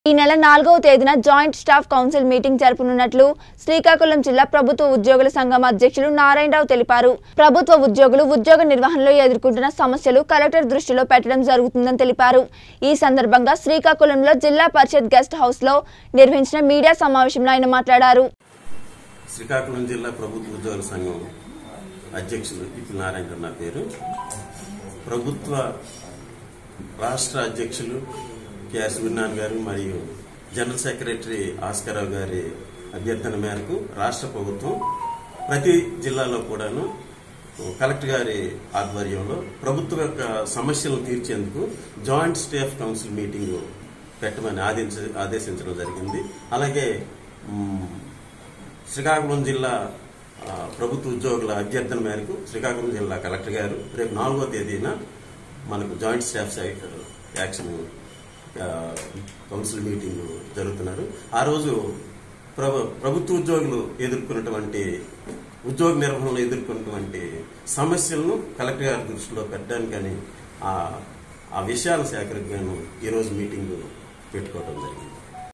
ఈ నెల నాలుగవ తేదీన జాయింట్ స్టాఫ్ కౌన్సిల్ మీటింగ్ జరపనున్నట్లు శ్రీకాకుళం జిల్లా ప్రభుత్వ ఉద్యోగుల సంఘం అధ్యక్షులు నారాయణరావు తెలిపారు ప్రభుత్వ ఉద్యోగులు ఉద్యోగ నిర్వహణలో ఎదుర్కొంటున్న సమస్యలు కలెక్టర్ దృష్టిలో పెట్టడం జరుగుతుందని తెలిపారు ఈ సందర్భంగా శ్రీకాకుళంలో జిల్లా పరిషత్ గెస్ట్ హౌస్ లో నిర్వహించిన మీడియా సమావేశంలో ఆయన మాట్లాడారు శ్రీకాకుళం జిల్లా ప్రభుత్వ ఉద్యోగుల సంఘం అధ్యక్షులు ఇపి నారాయణ గారు నా పేరు ప్రభుత్వ రాష్ట్ర అధ్యక్షులు కెఆర్ సూర్యనారాయణ గారు మరియు జనరల్ సెక్రటరీ ఆస్కరావు గారి అభ్యర్థన మేరకు రాష్ట్ర ప్రభుత్వం ప్రతి జిల్లాలో కూడాను కలెక్టర్ గారి ఆధ్వర్యంలో ప్రభుత్వం యొక్క సమస్యలను తీర్చేందుకు జాయింట్ స్టాఫ్ కౌన్సిల్ మీటింగ్ పెట్టమని ఆదేశ ఆదేశించడం జరిగింది అలాగే మ్, శ్రీకాకుళం జిల్లా ఆ, ప్రభుత్వ ఉద్యోగుల అభ్యర్థన మేరకు శ్రీకాకుళం జిల్లా కలెక్టర్ గారు రేపు నాలుగో తేదీన మనకు జాయింట్ స్టాఫ్ సై- యాక్షన్ ఆ, కౌన్సిల్ మీటింగ్ జరుగుతున్నారు ఆ రోజు ప్రభు ప్రభుత్వ ఉద్యోగులు ఎదుర్కొన్నటువంటి ఉద్యోగ నిర్వహణలో ఎదుర్కొన్నటువంటి సమస్యలను కలెక్టర్ గారి దృష్టిలో పెట్టడానికని ఆ ఆ విషయాల సేకరణకు గాను ఈరోజు మీటింగ్ పెట్టుకోవడం జరిగింది